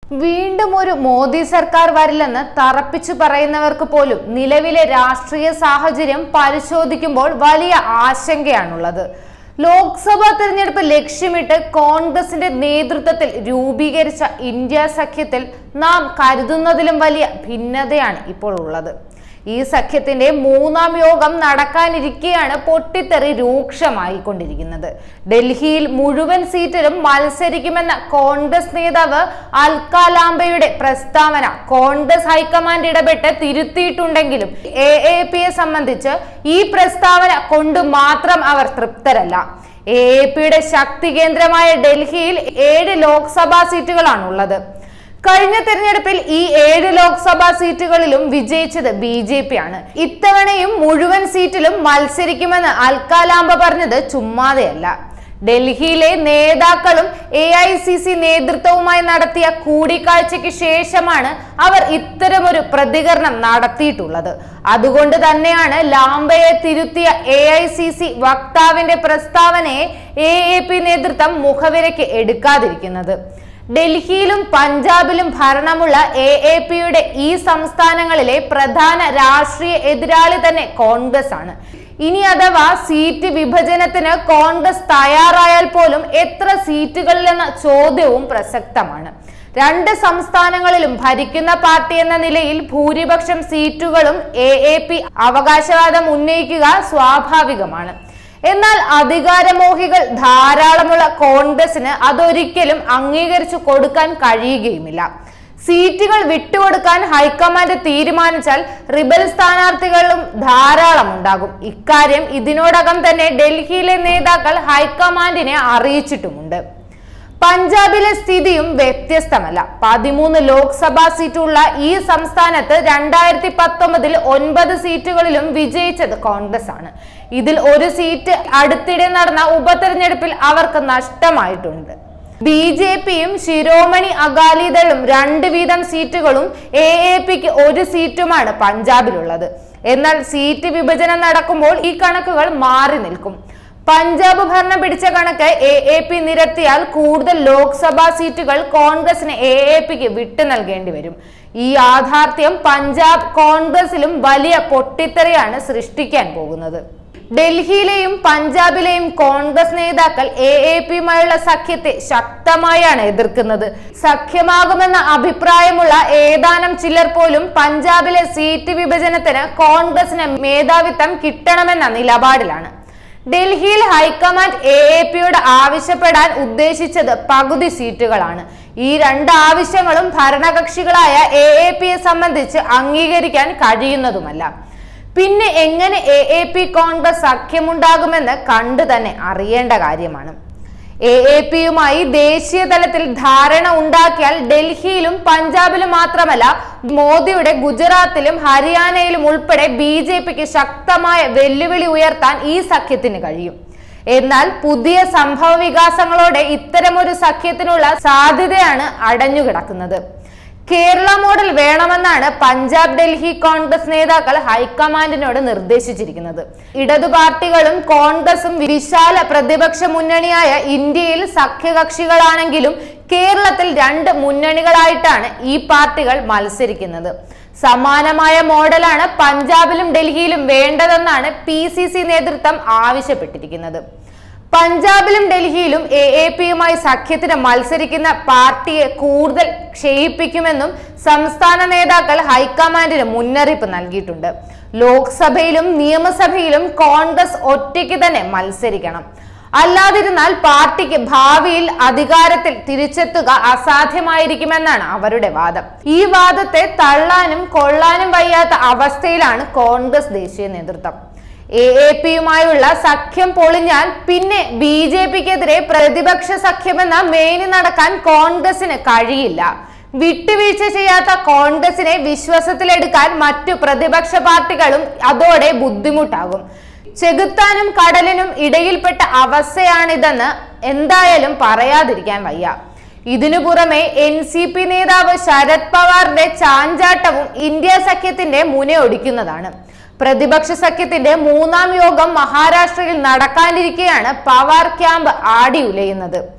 വീണ്ടും ഒരു മോദി സർക്കാർ വരില്ലെന്ന് തറപ്പിച്ചു പറയുന്നവർക്ക് പോലും നിലവിലെ രാഷ്ട്രീയ സാഹചര്യം പരിശോധിക്കുമ്പോൾ വലിയ ആശങ്കയാണുള്ളത് ലോക്സഭാ തെരഞ്ഞെടുപ്പ് ലക്ഷ്യമിട്ട് കോൺഗ്രസിന്റെ നേതൃത്വത്തിൽ രൂപീകരിച്ച ഇന്ത്യ സഖ്യത്തിൽ നാം കരുതുന്നതിലും വലിയ ഭിന്നതയാണ് ഇപ്പോൾ ഉള്ളത് ഈ സഖ്യത്തിന്റെ മൂന്നാം യോഗം നടക്കാനിരിക്കെയാണ് പൊട്ടിത്തെറി രൂക്ഷമായിക്കൊണ്ടിരിക്കുന്നത് ഡൽഹിയിൽ മുഴുവൻ സീറ്റിലും മത്സരിക്കുമെന്ന കോൺഗ്രസ് നേതാവ് അൽക്കാലാംബയുടെ പ്രസ്താവന കോൺഗ്രസ് ഹൈക്കമാൻഡ് ഇടപെട്ട് തിരുത്തിയിട്ടുണ്ടെങ്കിലും എ എ പിയെ സംബന്ധിച്ച് ഈ പ്രസ്താവന കൊണ്ട് മാത്രം അവർ തൃപ്തരല്ല എ എ പിയുടെ ശക്തി കേന്ദ്രമായ ഡൽഹിയിൽ ഏഴ് ലോക്സഭാ സീറ്റുകളാണുള്ളത് കഴിഞ്ഞ തെരഞ്ഞെടുപ്പിൽ ഈ ഏഴ് ലോക്സഭാ സീറ്റുകളിലും വിജയിച്ചത് ബി ജെ പി ആണ് ഇത്തവണയും മുഴുവൻ സീറ്റിലും മത്സരിക്കുമെന്ന് അൽക്കാലാംബ പറഞ്ഞത് ചുമ്മാതെയല്ല ഡൽഹിയിലെ നേതാക്കളും എ ഐ സി സി നേതൃത്വവുമായി നടത്തിയ കൂടിക്കാഴ്ചയ്ക്ക് ശേഷമാണ് അവർ ഇത്തരമൊരു പ്രതികരണം നടത്തിയിട്ടുള്ളത് അതുകൊണ്ട് തന്നെയാണ് ലാംബയെ തിരുത്തിയ എ ഐ സി സി വക്താവിന്റെ പ്രസ്താവനയെ എ എ പി നേതൃത്വം മുഖവിലയ്ക്ക് എടുക്കാതിരിക്കുന്നത് ഡൽഹിയിലും പഞ്ചാബിലും ഭരണമുള്ള എ എ പിയുടെ ഈ സംസ്ഥാനങ്ങളിലെ പ്രധാന രാഷ്ട്രീയ എതിരാളി തന്നെ കോൺഗ്രസ് ആണ് ഇനി അഥവാ സീറ്റ് വിഭജനത്തിന് കോൺഗ്രസ് തയ്യാറായാൽ പോലും എത്ര സീറ്റുകളിലെന്ന ചോദ്യവും പ്രസക്തമാണ് രണ്ട് സംസ്ഥാനങ്ങളിലും ഭരിക്കുന്ന പാർട്ടി എന്ന നിലയിൽ ഭൂരിപക്ഷം സീറ്റുകളും എ എ പി അവകാശവാദം ഉന്നയിക്കുക സ്വാഭാവികമാണ് എന്നാൽ അധികാരമോഹികൾ ധാരാളമുള്ള കോൺഗ്രസിന് അതൊരിക്കലും അംഗീകരിച്ചു കൊടുക്കാൻ കഴിയുകയുമില്ല സീറ്റുകൾ വിട്ടുകൊടുക്കാൻ ഹൈക്കമാൻഡ് തീരുമാനിച്ചാൽ റിബൽ സ്ഥാനാർത്ഥികളും ധാരാളം ഉണ്ടാകും ഇക്കാര്യം ഇതിനോടകം തന്നെ ഡൽഹിയിലെ നേതാക്കൾ ഹൈക്കമാൻഡിനെ അറിയിച്ചിട്ടുമുണ്ട് പഞ്ചാബിലെ സ്ഥിതിയും വ്യത്യസ്തമല്ല പതിമൂന്ന് ലോക്സഭാ സീറ്റുള്ള ഈ സംസ്ഥാനത്ത് രണ്ടായിരത്തി പത്തൊമ്പതിൽ ഒൻപത് സീറ്റുകളിലും വിജയിച്ചത് കോൺഗ്രസ് ആണ് ഇതിൽ ഒരു സീറ്റ് അടുത്തിടെ നടന്ന ഉപതെരഞ്ഞെടുപ്പിൽ അവർക്ക് നഷ്ടമായിട്ടുണ്ട് ബി ജെ പിയും ശിരോമണി അകാലിദളും രണ്ട് വീതം സീറ്റുകളും എ എ പിക്ക് ഒരു സീറ്റുമാണ് പഞ്ചാബിലുള്ളത് എന്നാൽ സീറ്റ് വിഭജനം നടക്കുമ്പോൾ ഈ കണക്കുകൾ മാറി നിൽക്കും പഞ്ചാബ് ഭരണം പിടിച്ച കണക്ക് എ എ പി നിരത്തിയാൽ കൂടുതൽ ലോക്സഭാ സീറ്റുകൾ കോൺഗ്രസിന് എ എ പിക്ക് വിട്ടു നൽകേണ്ടി വരും ഈ യാഥാർത്ഥ്യം പഞ്ചാബ് കോൺഗ്രസിലും വലിയ പൊട്ടിത്തെറിയാണ് സൃഷ്ടിക്കാൻ പോകുന്നത് ഡൽഹിയിലെയും പഞ്ചാബിലെയും കോൺഗ്രസ് നേതാക്കൾ എ എ പിയുമായുള്ള സഖ്യത്തെ ശക്തമായാണ് എതിർക്കുന്നത് സഖ്യമാകുമെന്ന അഭിപ്രായമുള്ള ഏതാനും ചിലർ പോലും പഞ്ചാബിലെ സീറ്റ് വിഭജനത്തിന് കോൺഗ്രസിന് മേധാവിത്വം കിട്ടണമെന്ന നിലപാടിലാണ് ഡൽഹിയിൽ ഹൈക്കമാൻഡ് എ എ പിയോട് ആവശ്യപ്പെടാൻ ഉദ്ദേശിച്ചത് പകുതി സീറ്റുകളാണ് ഈ രണ്ട് ആവശ്യങ്ങളും ഭരണകക്ഷികളായ എ എ പിയെ സംബന്ധിച്ച് അംഗീകരിക്കാൻ കഴിയുന്നതുമല്ല പിന്നെ എങ്ങനെ എ എ പി കോൺഗ്രസ് സഖ്യമുണ്ടാകുമെന്ന് കണ്ടു തന്നെ അറിയേണ്ട കാര്യമാണ് എ എ പിയുമായി ദേശീയ തലത്തിൽ ധാരണ ഉണ്ടാക്കിയാൽ ഡൽഹിയിലും പഞ്ചാബിലും മാത്രമല്ല മോദിയുടെ ഗുജറാത്തിലും ഹരിയാനയിലും ഉൾപ്പെടെ ബി ജെ പിക്ക് ശക്തമായ വെല്ലുവിളി ഉയർത്താൻ ഈ സഖ്യത്തിന് കഴിയും എന്നാൽ പുതിയ സംഭവ വികാസങ്ങളോടെ ഇത്തരമൊരു സഖ്യത്തിനുള്ള സാധ്യതയാണ് അടഞ്ഞുകിടക്കുന്നത് കേരള മോഡൽ വേണമെന്നാണ് പഞ്ചാബ് ഡൽഹി കോൺഗ്രസ് നേതാക്കൾ ഹൈക്കമാൻഡിനോട് നിർദ്ദേശിച്ചിരിക്കുന്നത് ഇടതു പാർട്ടികളും കോൺഗ്രസും വിശാല പ്രതിപക്ഷ മുന്നണിയായ ഇന്ത്യയിൽ സഖ്യകക്ഷികളാണെങ്കിലും കേരളത്തിൽ രണ്ട് മുന്നണികളായിട്ടാണ് ഈ പാർട്ടികൾ മത്സരിക്കുന്നത് സമാനമായ മോഡലാണ് പഞ്ചാബിലും ഡൽഹിയിലും വേണ്ടതെന്നാണ് പി സി സി നേതൃത്വം ആവശ്യപ്പെട്ടിരിക്കുന്നത് പഞ്ചാബിലും ഡൽഹിയിലും എ എ പിയുമായി സഖ്യത്തിന് മത്സരിക്കുന്ന പാർട്ടിയെ കൂടുതൽ ക്ഷയിപ്പിക്കുമെന്നും സംസ്ഥാന നേതാക്കൾ ഹൈക്കമാൻഡിന് മുന്നറിയിപ്പ് നൽകിയിട്ടുണ്ട് ലോക്സഭയിലും നിയമസഭയിലും കോൺഗ്രസ് ഒറ്റയ്ക്ക് തന്നെ മത്സരിക്കണം അല്ലാതിരുന്നാൽ പാർട്ടിക്ക് ഭാവിയിൽ അധികാരത്തിൽ തിരിച്ചെത്തുക അസാധ്യമായിരിക്കുമെന്നാണ് അവരുടെ വാദം ഈ വാദത്തെ തള്ളാനും കൊള്ളാനും വയ്യാത്ത അവസ്ഥയിലാണ് കോൺഗ്രസ് ദേശീയ നേതൃത്വം എ എ പിയുമായുള്ള സഖ്യം പൊളിഞ്ഞാൽ പിന്നെ ബി ജെ പിക്കെതിരെ പ്രതിപക്ഷ സഖ്യമെന്ന മെയിന് നടക്കാൻ കോൺഗ്രസിന് കഴിയില്ല വിട്ടുവീഴ്ച ചെയ്യാത്ത കോൺഗ്രസിനെ വിശ്വാസത്തിലെടുക്കാൻ മറ്റു പ്രതിപക്ഷ പാർട്ടികളും അതോടെ ബുദ്ധിമുട്ടാകും ചെകുത്താനും കടലിനും ഇടയിൽപ്പെട്ട അവസ്ഥയാണിതെന്ന് എന്തായാലും പറയാതിരിക്കാൻ വയ്യ ഇതിനു പുറമെ എൻ സി പി നേതാവ് ശരത് പവാറിന്റെ ചാഞ്ചാട്ടവും ഇന്ത്യ സഖ്യത്തിന്റെ മുനയൊടിക്കുന്നതാണ് പ്രതിപക്ഷ സഖ്യത്തിന്റെ മൂന്നാം യോഗം മഹാരാഷ്ട്രയിൽ നടക്കാനിരിക്കെയാണ് പവാർ ക്യാമ്പ് ആടിയുലയുന്നത്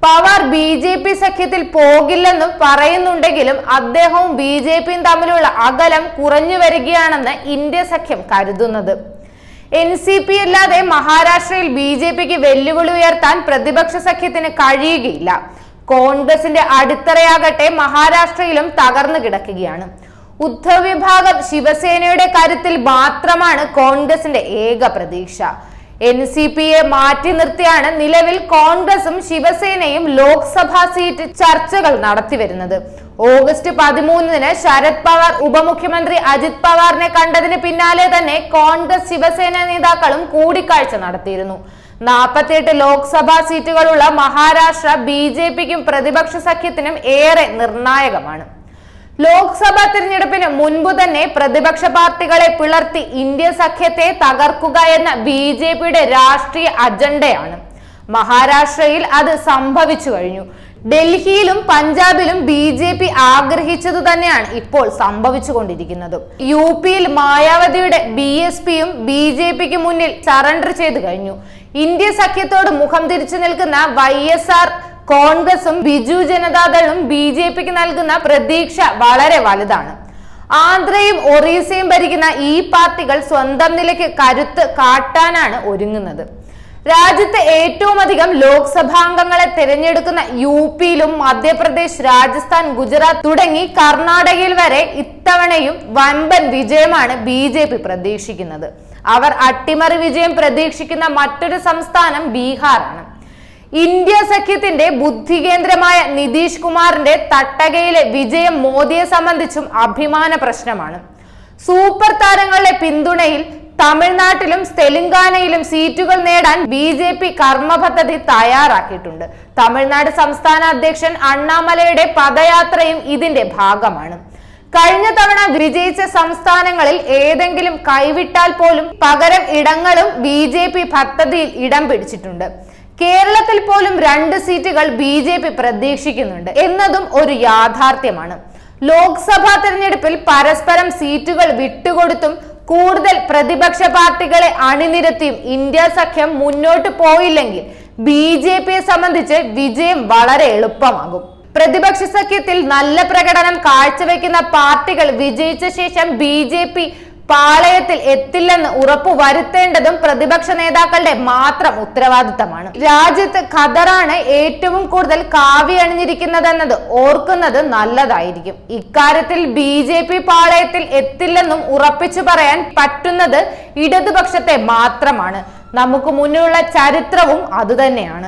പവാർ ബി ജെ പി സഖ്യത്തിൽ പോകില്ലെന്നും പറയുന്നുണ്ടെങ്കിലും അദ്ദേഹവും ബി ജെ പിയും തമ്മിലുള്ള അകലം കുറഞ്ഞു വരികയാണെന്ന് ഇന്ത്യ സഖ്യം കരുതുന്നത് എൻ സി പി അല്ലാതെ മഹാരാഷ്ട്രയിൽ ബി ജെ പിക്ക് വെല്ലുവിളി ഉയർത്താൻ പ്രതിപക്ഷ സഖ്യത്തിന് കഴിയുകയില്ല കോൺഗ്രസിന്റെ അടിത്തറയാകട്ടെ മഹാരാഷ്ട്രയിലും തകർന്നു കിടക്കുകയാണ് ഉദ്ധവ് വിഭാഗം ശിവസേനയുടെ കരുത്തിൽ മാത്രമാണ് കോൺഗ്രസിന്റെ ഏക പ്രതീക്ഷ എൻ സി പിയെ മാറ്റി നിർത്തിയാണ് നിലവിൽ കോൺഗ്രസും ശിവസേനയും ലോക്സഭാ സീറ്റ് ചർച്ചകൾ നടത്തിവരുന്നത് ഓഗസ്റ്റ് പതിമൂന്നിന് ശരത് പവാർ ഉപമുഖ്യമന്ത്രി അജിത് പവാറിനെ കണ്ടതിന് പിന്നാലെ തന്നെ കോൺഗ്രസ് ശിവസേന നേതാക്കളും കൂടിക്കാഴ്ച നടത്തിയിരുന്നു നാൽപ്പത്തിയെട്ട് ലോക്സഭാ സീറ്റുകളുള്ള മഹാരാഷ്ട്ര ബി ജെ പിക്കും പ്രതിപക്ഷ സഖ്യത്തിനും ഏറെ നിർണായകമാണ് ലോക്സഭാ തിരഞ്ഞെടുപ്പിന് മുൻപ് തന്നെ പ്രതിപക്ഷ പാർട്ടികളെ പിളർത്തി ഇന്ത്യ സഖ്യത്തെ തകർക്കുക എന്ന ബി ജെ പിയുടെ രാഷ്ട്രീയ അജണ്ടയാണ് മഹാരാഷ്ട്രയിൽ അത് സംഭവിച്ചു കഴിഞ്ഞു ഡൽഹിയിലും പഞ്ചാബിലും ബി ജെ പി ആഗ്രഹിച്ചതു തന്നെയാണ് ഇപ്പോൾ സംഭവിച്ചുകൊണ്ടിരിക്കുന്നത് യു പിയിൽ മായാവതിയുടെ ബി എസ് പിയും ബി ജെ പിക്ക് മുന്നിൽ സറണ്ടർ ചെയ്തു കഴിഞ്ഞു ഇന്ത്യ സഖ്യത്തോട് മുഖം തിരിച്ചു നിൽക്കുന്ന വൈ എസ് ആർ കോൺഗ്രസും ബിജു ജനതാദളും ബി ജെ പിക്ക് നൽകുന്ന പ്രതീക്ഷ വളരെ വലുതാണ് ആന്ധ്രയും ഒറീസയും ഭരിക്കുന്ന ഈ പാർട്ടികൾ സ്വന്തം നിലയ്ക്ക് കരുത്ത് കാട്ടാനാണ് ഒരുങ്ങുന്നത് രാജ്യത്ത് ഏറ്റവും അധികം ലോക്സഭാംഗങ്ങളെ തിരഞ്ഞെടുക്കുന്ന യു പിയിലും മധ്യപ്രദേശ് രാജസ്ഥാൻ ഗുജറാത്ത് തുടങ്ങി കർണാടകയിൽ വരെ ഇത്തവണയും വമ്പൻ വിജയമാണ് ബി ജെ പി പ്രതീക്ഷിക്കുന്നത് അവർ അട്ടിമറി വിജയം പ്രതീക്ഷിക്കുന്ന മറ്റൊരു സംസ്ഥാനം ബീഹാറാണ് ഇന്ത്യ സഖ്യത്തിന്റെ ബുദ്ധികേന്ദ്രമായ നിതീഷ് കുമാറിന്റെ തട്ടകയിലെ വിജയം മോദിയെ സംബന്ധിച്ചും അഭിമാന പ്രശ്നമാണ് സൂപ്പർ താരങ്ങളുടെ പിന്തുണയിൽ തമിഴ്നാട്ടിലും തെലങ്കാനയിലും സീറ്റുകൾ നേടാൻ ബി ജെ പി കർമ്മ പദ്ധതി തയ്യാറാക്കിയിട്ടുണ്ട് തമിഴ്നാട് സംസ്ഥാന അധ്യക്ഷൻ അണ്ണാമലയുടെ പദയാത്രയും ഇതിന്റെ ഭാഗമാണ് കഴിഞ്ഞ തവണ വിജയിച്ച സംസ്ഥാനങ്ങളിൽ ഏതെങ്കിലും കൈവിട്ടാൽ പോലും പകരം ഇടങ്ങളും ബി ജെ പി പദ്ധതിയിൽ ഇടം പിടിച്ചിട്ടുണ്ട് കേരളത്തിൽ പോലും രണ്ട് സീറ്റുകൾ ബി ജെ പി പ്രതീക്ഷിക്കുന്നുണ്ട് എന്നതും ഒരു യാഥാർത്ഥ്യമാണ് ലോക്സഭാ തെരഞ്ഞെടുപ്പിൽ പരസ്പരം സീറ്റുകൾ വിട്ടുകൊടുത്തും കൂടുതൽ പ്രതിപക്ഷ പാർട്ടികളെ അണിനിരത്തിയും ഇന്ത്യ സഖ്യം മുന്നോട്ട് പോയില്ലെങ്കിൽ ബി ജെ പിയെ സംബന്ധിച്ച് വിജയം വളരെ എളുപ്പമാകും പ്രതിപക്ഷ സഖ്യത്തിൽ നല്ല പ്രകടനം കാഴ്ചവെക്കുന്ന പാർട്ടികൾ വിജയിച്ച ശേഷം ബി ജെ പി പാളയത്തിൽ എത്തില്ലെന്ന് ഉറപ്പു വരുത്തേണ്ടതും പ്രതിപക്ഷ നേതാക്കളുടെ മാത്രം ഉത്തരവാദിത്തമാണ് രാജ്യത്ത് ഖദറാണ് ഏറ്റവും കൂടുതൽ കാവി അണിഞ്ഞിരിക്കുന്നതെന്നത് ഓർക്കുന്നത് നല്ലതായിരിക്കും ഇക്കാര്യത്തിൽ ബി ജെ പി പാളയത്തിൽ എത്തില്ലെന്നും ഉറപ്പിച്ചു പറയാൻ പറ്റുന്നത് ഇടതുപക്ഷത്തെ മാത്രമാണ് നമുക്ക് മുന്നിലുള്ള ചരിത്രവും അതുതന്നെയാണ്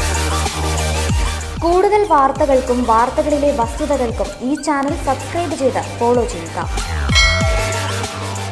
കൂടുതൽ വാർത്തകൾക്കും വാർത്തകളിലെ വസ്തുതകൾക്കും ഈ ചാനൽ സബ്സ്ക്രൈബ് ചെയ്ത് ഫോളോ ചെയ്യുക